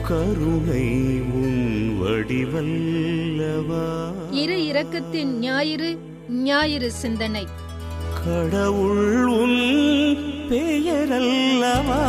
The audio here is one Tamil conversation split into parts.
கருணை உன் வடிவல்லவா இரு இரக்கத்தின் ஞாயிறு ஞாயிறு சிந்தனை கடவுள் உன் பெயரல்லவா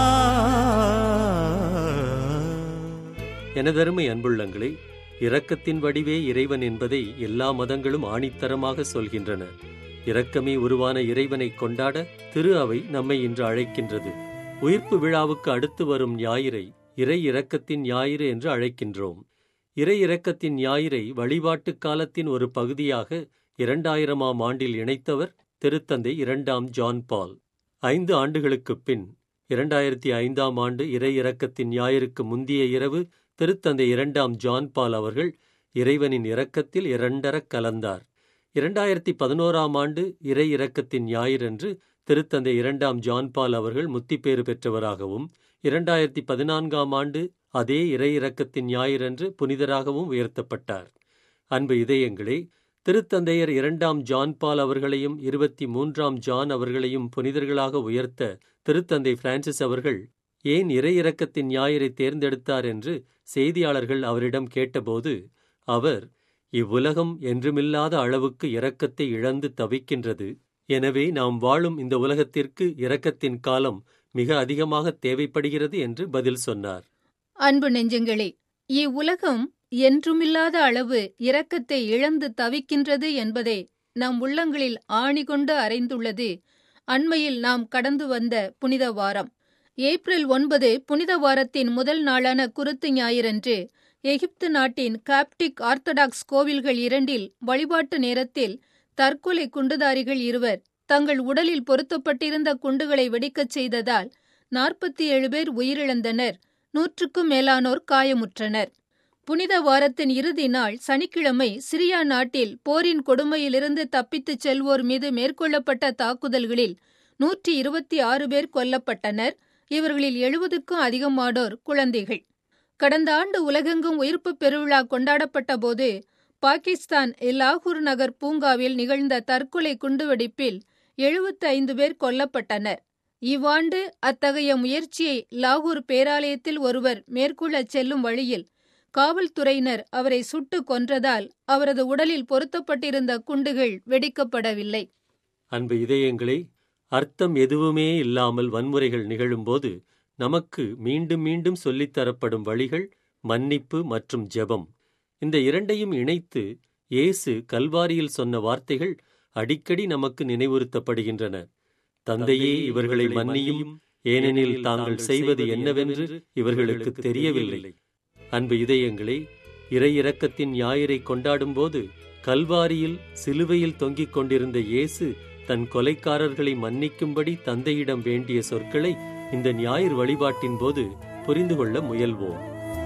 எனதருமை அன்புள்ளங்களே இரக்கத்தின் வடிவே இறைவன் என்பதை எல்லா மதங்களும் ஆணித்தரமாக சொல்கின்றன இரக்கமே உருவான இறைவனை கொண்டாட திரு அவை நம்மை இன்று அழைக்கின்றது உயிர்ப்பு விழாவுக்கு அடுத்து வரும் ஞாயிறை இறை இரக்கத்தின் ஞாயிறு என்று அழைக்கின்றோம் இறை இரக்கத்தின் ஞாயிறை வழிபாட்டு காலத்தின் ஒரு பகுதியாக இரண்டாயிரமாம் ஆண்டில் இணைத்தவர் திருத்தந்தை இரண்டாம் ஜான் பால் ஐந்து ஆண்டுகளுக்குப் பின் இரண்டாயிரத்தி ஐந்தாம் ஆண்டு இறை இரக்கத்தின் ஞாயிறுக்கு முந்திய இரவு திருத்தந்தை இரண்டாம் ஜான் பால் அவர்கள் இறைவனின் இரக்கத்தில் இரண்டரக் கலந்தார் இரண்டாயிரத்தி பதினோராம் ஆண்டு இறை இரக்கத்தின் ஞாயிறன்று திருத்தந்தை இரண்டாம் ஜான் பால் அவர்கள் முத்திப்பேறு பெற்றவராகவும் இரண்டாயிரத்தி பதினான்காம் ஆண்டு அதே இறை இரக்கத்தின் ஞாயிறன்று புனிதராகவும் உயர்த்தப்பட்டார் அன்பு இதயங்களே திருத்தந்தையர் இரண்டாம் ஜான் பால் அவர்களையும் இருபத்தி மூன்றாம் ஜான் அவர்களையும் புனிதர்களாக உயர்த்த திருத்தந்தை பிரான்சிஸ் அவர்கள் ஏன் இறை இரக்கத்தின் ஞாயிறை தேர்ந்தெடுத்தார் என்று செய்தியாளர்கள் அவரிடம் கேட்டபோது அவர் இவ்வுலகம் என்றுமில்லாத அளவுக்கு இரக்கத்தை இழந்து தவிக்கின்றது எனவே நாம் வாழும் இந்த உலகத்திற்கு இரக்கத்தின் காலம் மிக அதிகமாக தேவைப்படுகிறது என்று பதில் சொன்னார் அன்பு நெஞ்சங்களே இவ்வுலகம் என்றுமில்லாத அளவு இரக்கத்தை இழந்து தவிக்கின்றது என்பதை நம் உள்ளங்களில் ஆணிகொண்டு அறைந்துள்ளது அண்மையில் நாம் கடந்து வந்த புனித வாரம் ஏப்ரல் ஒன்பது புனித வாரத்தின் முதல் நாளான குருத்து ஞாயிறன்று எகிப்து நாட்டின் காப்டிக் ஆர்த்தடாக்ஸ் கோவில்கள் இரண்டில் வழிபாட்டு நேரத்தில் தற்கொலை குண்டுதாரிகள் இருவர் தங்கள் உடலில் பொருத்தப்பட்டிருந்த குண்டுகளை வெடிக்கச் செய்ததால் நாற்பத்தி ஏழு பேர் உயிரிழந்தனர் நூற்றுக்கும் மேலானோர் காயமுற்றனர் புனித வாரத்தின் இறுதி நாள் சனிக்கிழமை சிரியா நாட்டில் போரின் கொடுமையிலிருந்து தப்பித்துச் செல்வோர் மீது மேற்கொள்ளப்பட்ட தாக்குதல்களில் நூற்றி இருபத்தி ஆறு பேர் கொல்லப்பட்டனர் இவர்களில் எழுபதுக்கும் அதிகமானோர் குழந்தைகள் கடந்த ஆண்டு உலகெங்கும் உயிர்ப்பு பெருவிழா கொண்டாடப்பட்ட போது பாகிஸ்தான் லாகூர் நகர் பூங்காவில் நிகழ்ந்த தற்கொலை குண்டுவெடிப்பில் எழுபத்தி ஐந்து பேர் கொல்லப்பட்டனர் இவ்வாண்டு அத்தகைய முயற்சியை லாகூர் பேராலயத்தில் ஒருவர் மேற்கொள்ளச் செல்லும் வழியில் காவல்துறையினர் அவரை சுட்டு கொன்றதால் அவரது உடலில் பொருத்தப்பட்டிருந்த குண்டுகள் வெடிக்கப்படவில்லை அன்பு இதயங்களே அர்த்தம் எதுவுமே இல்லாமல் வன்முறைகள் நிகழும்போது நமக்கு மீண்டும் மீண்டும் சொல்லித்தரப்படும் வழிகள் மன்னிப்பு மற்றும் ஜெபம் இந்த இரண்டையும் இணைத்து இயேசு கல்வாரியில் சொன்ன வார்த்தைகள் அடிக்கடி நமக்கு நினைவுறுத்தப்படுகின்றன தந்தையே இவர்களை மன்னியும் ஏனெனில் தாங்கள் செய்வது என்னவென்று இவர்களுக்கு தெரியவில்லை அன்பு இதயங்களே இறை இரக்கத்தின் ஞாயிறை கொண்டாடும்போது கல்வாரியில் சிலுவையில் தொங்கிக் கொண்டிருந்த இயேசு தன் கொலைக்காரர்களை மன்னிக்கும்படி தந்தையிடம் வேண்டிய சொற்களை இந்த ஞாயிறு வழிபாட்டின் போது புரிந்து கொள்ள முயல்வோம்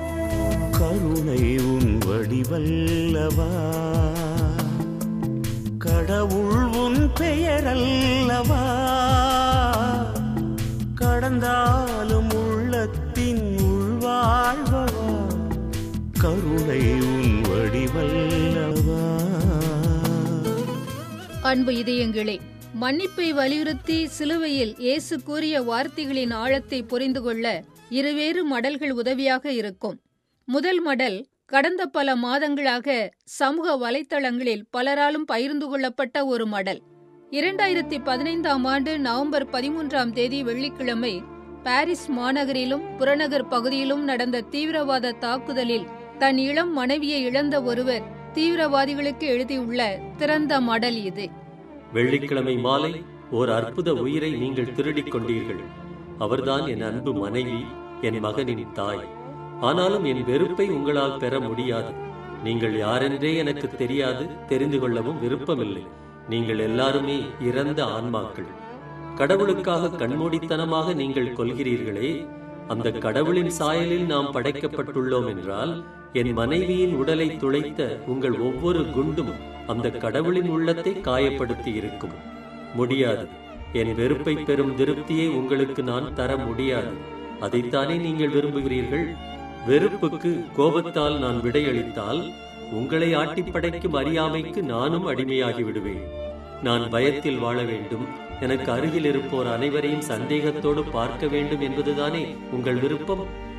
கருணை உன் வடிவல்லவா கடவுள் உன் பெயரல்லவா கடந்தாலும் உள்ளத்தின் உள்வாழ்வா கருணை உன் வடிவல்லவா அன்பு இதயங்களே மன்னிப்பை வலியுறுத்தி சிலுவையில் இயேசு கூறிய வார்த்தைகளின் ஆழத்தை புரிந்து கொள்ள இருவேறு மடல்கள் உதவியாக இருக்கும் முதல் மடல் கடந்த பல மாதங்களாக சமூக வலைத்தளங்களில் பலராலும் பகிர்ந்து கொள்ளப்பட்ட ஒரு மடல் இரண்டாயிரத்தி பதினைந்தாம் ஆண்டு நவம்பர் பதிமூன்றாம் தேதி வெள்ளிக்கிழமை பாரிஸ் மாநகரிலும் புறநகர் பகுதியிலும் நடந்த தீவிரவாத தாக்குதலில் தன் இளம் மனைவியை இழந்த ஒருவர் தீவிரவாதிகளுக்கு எழுதியுள்ள திறந்த மடல் இது வெள்ளிக்கிழமை மாலை ஓர் அற்புத உயிரை நீங்கள் திருடிக் கொண்டீர்கள் அவர்தான் என் அன்பு மனைவி என் மகனின் தாய் ஆனாலும் என் வெறுப்பை உங்களால் பெற முடியாது நீங்கள் யாரென்றே எனக்கு தெரியாது தெரிந்து கொள்ளவும் விருப்பமில்லை நீங்கள் எல்லாருமே இறந்த ஆன்மாக்கள் கடவுளுக்காக கண்மூடித்தனமாக நீங்கள் கொள்கிறீர்களே அந்த கடவுளின் சாயலில் நாம் படைக்கப்பட்டுள்ளோம் என்றால் என் மனைவியின் உடலை துளைத்த உங்கள் ஒவ்வொரு குண்டும் அந்த கடவுளின் உள்ளத்தை காயப்படுத்தி இருக்கும் முடியாது என் வெறுப்பை பெறும் திருப்தியை உங்களுக்கு நான் தர முடியாது அதைத்தானே நீங்கள் விரும்புகிறீர்கள் வெறுப்புக்கு கோபத்தால் நான் விடையளித்தால் உங்களை ஆட்டிப் படைக்கும் அறியாமைக்கு நானும் அடிமையாகி விடுவேன் நான் பயத்தில் வாழ வேண்டும் எனக்கு அருகில் இருப்போர் அனைவரையும் சந்தேகத்தோடு பார்க்க வேண்டும் என்பதுதானே உங்கள் விருப்பம்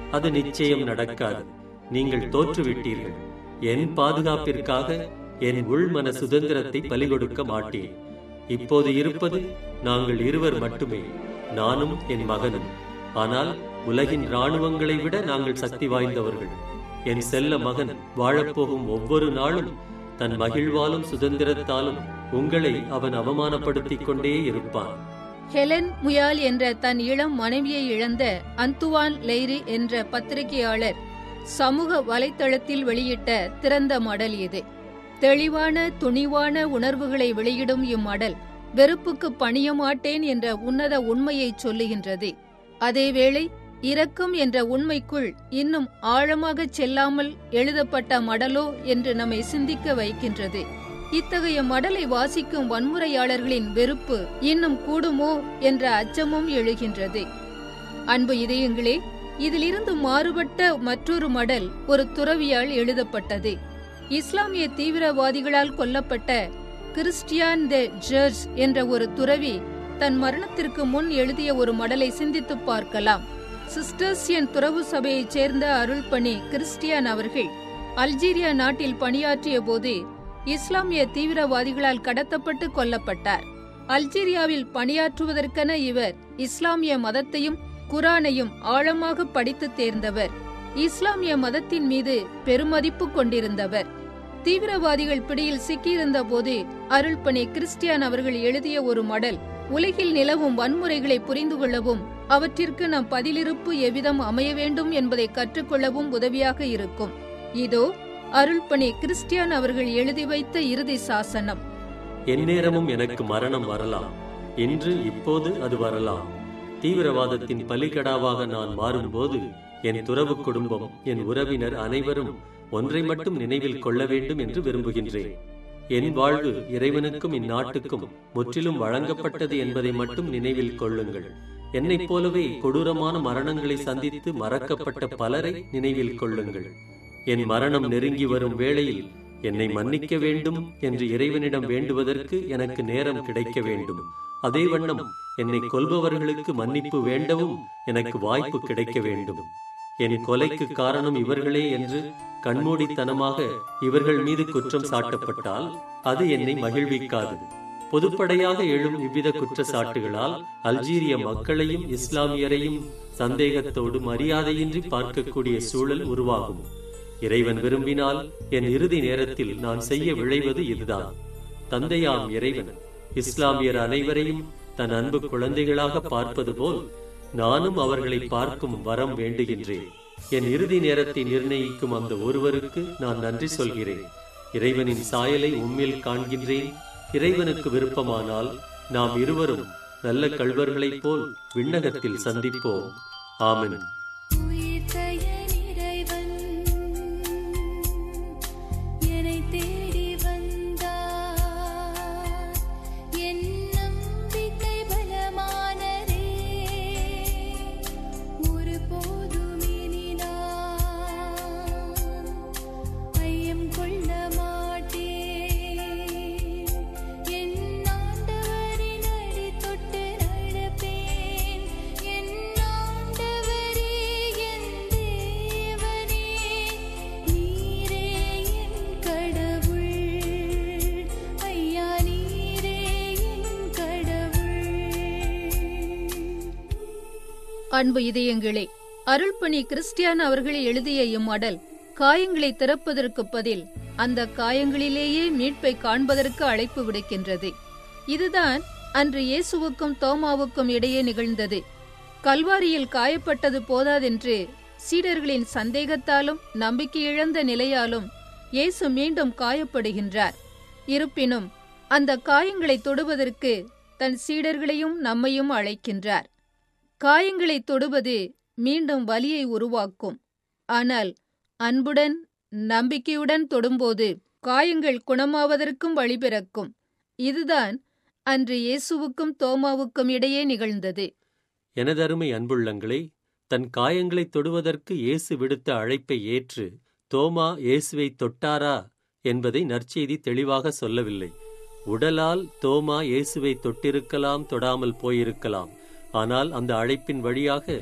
அது நிச்சயம் நடக்காது நீங்கள் தோற்றுவிட்டீர்கள் என் பாதுகாப்பிற்காக என் உள்மன சுதந்திரத்தை பலிகொடுக்க மாட்டேன் இப்போது இருப்பது நாங்கள் இருவர் மட்டுமே நானும் என் மகனும் ஆனால் உலகின் இராணுவங்களை விட நாங்கள் சக்தி வாய்ந்தவர்கள் என் செல்ல மகன் வாழப்போகும் ஒவ்வொரு நாளும் தன் மகிழ்வாலும் சுதந்திரத்தாலும் உங்களை அவன் அவமானப்படுத்திக் கொண்டே இருப்பான் ஹெலன் முயால் என்ற தன் இளம் மனைவியை இழந்த அந்துவான் லெய்ரி என்ற பத்திரிகையாளர் சமூக வலைத்தளத்தில் வெளியிட்ட திறந்த மடல் இது தெளிவான துணிவான உணர்வுகளை வெளியிடும் இம்மடல் வெறுப்புக்கு பணிய மாட்டேன் என்ற உன்னத உண்மையைச் சொல்லுகின்றது அதேவேளை இரக்கம் என்ற உண்மைக்குள் இன்னும் ஆழமாகச் செல்லாமல் எழுதப்பட்ட மடலோ என்று நம்மை சிந்திக்க வைக்கின்றது இத்தகைய மடலை வாசிக்கும் வன்முறையாளர்களின் வெறுப்பு இன்னும் கூடுமோ என்ற அச்சமும் எழுகின்றது அன்பு இதயங்களே இதிலிருந்து மாறுபட்ட மற்றொரு மடல் ஒரு துறவியால் எழுதப்பட்டது இஸ்லாமிய தீவிரவாதிகளால் கொல்லப்பட்ட கிறிஸ்டியான் த ஜர்ஜ் என்ற ஒரு துறவி தன் மரணத்திற்கு முன் எழுதிய ஒரு மடலை சிந்தித்து பார்க்கலாம் சிஸ்டர்சியன் துறவு சபையைச் சேர்ந்த அருள்பணி கிறிஸ்டியான் அவர்கள் அல்ஜீரியா நாட்டில் பணியாற்றிய போது இஸ்லாமிய தீவிரவாதிகளால் கடத்தப்பட்டு கொல்லப்பட்டார் அல்ஜீரியாவில் பணியாற்றுவதற்கென இவர் இஸ்லாமிய மதத்தையும் குரானையும் ஆழமாக படித்து தேர்ந்தவர் இஸ்லாமிய மதத்தின் மீது பெருமதிப்பு கொண்டிருந்தவர் தீவிரவாதிகள் பிடியில் சிக்கியிருந்த போது அருள்பணி கிறிஸ்டியான் அவர்கள் எழுதிய ஒரு மடல் உலகில் நிலவும் வன்முறைகளை புரிந்து கொள்ளவும் அவற்றிற்கு நம் பதிலிருப்பு எவ்விதம் அமைய வேண்டும் என்பதை கற்றுக்கொள்ளவும் உதவியாக இருக்கும் இதோ அருள்பணி கிறிஸ்டியான் அவர்கள் எழுதி வைத்த இறுதி சாசனம் எந்நேரமும் எனக்கு மரணம் வரலாம் இன்று இப்போது அது வரலாம் தீவிரவாதத்தின் பலிகடாவாக நான் மாறும்போது என் துறவு குடும்பம் என் உறவினர் அனைவரும் ஒன்றை மட்டும் நினைவில் கொள்ள வேண்டும் என்று விரும்புகின்றேன் என் வாழ்வு இறைவனுக்கும் இந்நாட்டுக்கும் முற்றிலும் வழங்கப்பட்டது என்பதை மட்டும் நினைவில் கொள்ளுங்கள் என்னைப் போலவே கொடூரமான மரணங்களை சந்தித்து மறக்கப்பட்ட பலரை நினைவில் கொள்ளுங்கள் என் மரணம் நெருங்கி வரும் வேளையில் என்னை மன்னிக்க வேண்டும் என்று இறைவனிடம் வேண்டுவதற்கு எனக்கு நேரம் கிடைக்க வேண்டும் அதே வண்ணம் என்னை கொல்பவர்களுக்கு மன்னிப்பு வேண்டவும் எனக்கு வாய்ப்பு கிடைக்க வேண்டும் என் கொலைக்கு காரணம் இவர்களே என்று கண்மூடித்தனமாக இவர்கள் மீது குற்றம் சாட்டப்பட்டால் அது என்னை மகிழ்விக்காது பொதுப்படையாக எழும் இவ்வித குற்றச்சாட்டுகளால் அல்ஜீரிய மக்களையும் இஸ்லாமியரையும் சந்தேகத்தோடு மரியாதையின்றி பார்க்கக்கூடிய சூழல் உருவாகும் இறைவன் விரும்பினால் என் இறுதி நேரத்தில் நான் செய்ய விழைவது இதுதான் தந்தையாம் இறைவன் இஸ்லாமியர் அனைவரையும் தன் அன்பு குழந்தைகளாக பார்ப்பது போல் நானும் அவர்களை பார்க்கும் வரம் வேண்டுகின்றேன் என் இறுதி நேரத்தை நிர்ணயிக்கும் அந்த ஒருவருக்கு நான் நன்றி சொல்கிறேன் இறைவனின் சாயலை உம்மில் காண்கின்றேன் இறைவனுக்கு விருப்பமானால் நாம் இருவரும் நல்ல கள்வர்களைப் போல் விண்ணகத்தில் சந்திப்போம் ஆமென் உயிர்த்தய இறைவன் என்னை தேடி வந்தார் என் நம்பிக்கை பலமானதே ஒருபோதும் இனி நான் ஐயம் கொள்ள மாட்டேன் என் ஆண்டவரின் அடி தொட்டு நடப்பேன் என் ஆண்டவரே என் தேவனே நீரே என் கடவுள் ஐயா நீரே என் கடவுள் அன்பு இதயங்களே அருள்பணி கிறிஸ்டியான் அவர்கள் எழுதிய இம்மடல் காயங்களை திறப்பதற்கு பதில் அந்த காயங்களிலேயே மீட்பை காண்பதற்கு அழைப்பு விடுக்கின்றது இதுதான் அன்று இயேசுவுக்கும் தோமாவுக்கும் இடையே நிகழ்ந்தது கல்வாரியில் காயப்பட்டது போதாதென்று சீடர்களின் சந்தேகத்தாலும் நம்பிக்கை இழந்த நிலையாலும் இயேசு மீண்டும் காயப்படுகின்றார் இருப்பினும் அந்த காயங்களை தொடுவதற்கு தன் சீடர்களையும் நம்மையும் அழைக்கின்றார் காயங்களை தொடுவது மீண்டும் வலியை உருவாக்கும் ஆனால் அன்புடன் நம்பிக்கையுடன் தொடும்போது காயங்கள் குணமாவதற்கும் வழிபிறக்கும் இதுதான் அன்று இயேசுவுக்கும் தோமாவுக்கும் இடையே நிகழ்ந்தது எனதருமை அன்புள்ளங்களே தன் காயங்களை தொடுவதற்கு இயேசு விடுத்த அழைப்பை ஏற்று தோமா இயேசுவை தொட்டாரா என்பதை நற்செய்தி தெளிவாக சொல்லவில்லை உடலால் தோமா இயேசுவை தொட்டிருக்கலாம் தொடாமல் போயிருக்கலாம் ஆனால் அந்த அழைப்பின் வழியாக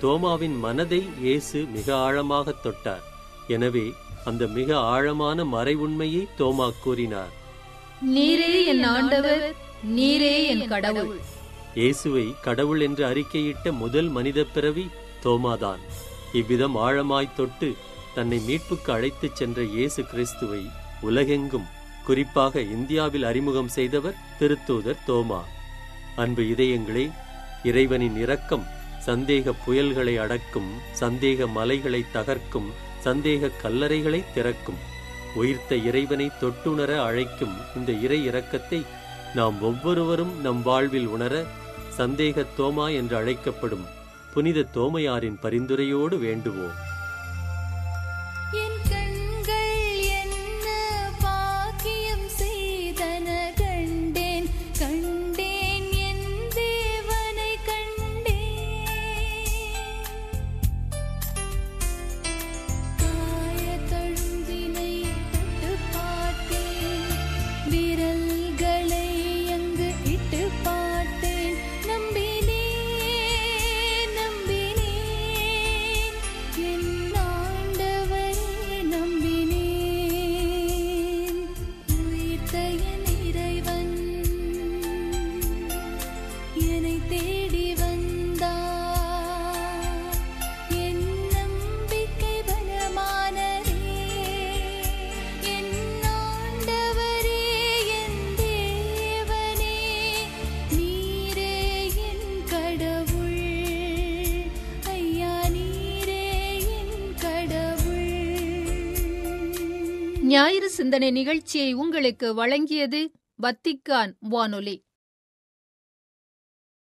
தோமாவின் மனதை இயேசு மிக ஆழமாக தொட்டார் எனவே அந்த மிக ஆழமான மறை உண்மையை தோமா கூறினார் நீரே என் ஆண்டவர் நீரே என் கடவுள் இயேசுவை கடவுள் என்று அறிக்கையிட்ட முதல் மனித பிறவி தோமாதான் இவ்விதம் ஆழமாய் தொட்டு தன்னை மீட்புக்கு அழைத்துச் சென்ற இயேசு கிறிஸ்துவை உலகெங்கும் குறிப்பாக இந்தியாவில் அறிமுகம் செய்தவர் திருத்தூதர் தோமா அன்பு இதயங்களே இறைவனின் இரக்கம் சந்தேக புயல்களை அடக்கும் சந்தேக மலைகளை தகர்க்கும் சந்தேக கல்லறைகளை திறக்கும் உயிர்த்த இறைவனை தொட்டுணர அழைக்கும் இந்த இறை இரக்கத்தை நாம் ஒவ்வொருவரும் நம் வாழ்வில் உணர சந்தேக தோமா என்று அழைக்கப்படும் புனித தோமையாரின் பரிந்துரையோடு வேண்டுவோம் என் கண்கள் என்ன பாக்கியம் செய்தன கண்டேன் கண்டேன் என் தேவனை கண்டேன் காயத்தழும்பினை தொட்டு பார்த்தேன் விரல்களை அங்கு இட்டு பார்த்தேன் நம்பினேன் நம்பினேன் என் ஆண்டவரை நம்பினேன் உயிர்த்த என் இறைவன் என்னை தேடி வந்தார் என் நம்பிக்கை பலமானதே என் ஆண்டவரே என் தேவனே நீரே என் கடவுள் ஐயா நீரே என் கடவுள் ஞாயிறு சிந்தனை நிகழ்ச்சியை உங்களுக்கு வழங்கியது வத்திக்கான் வானொலி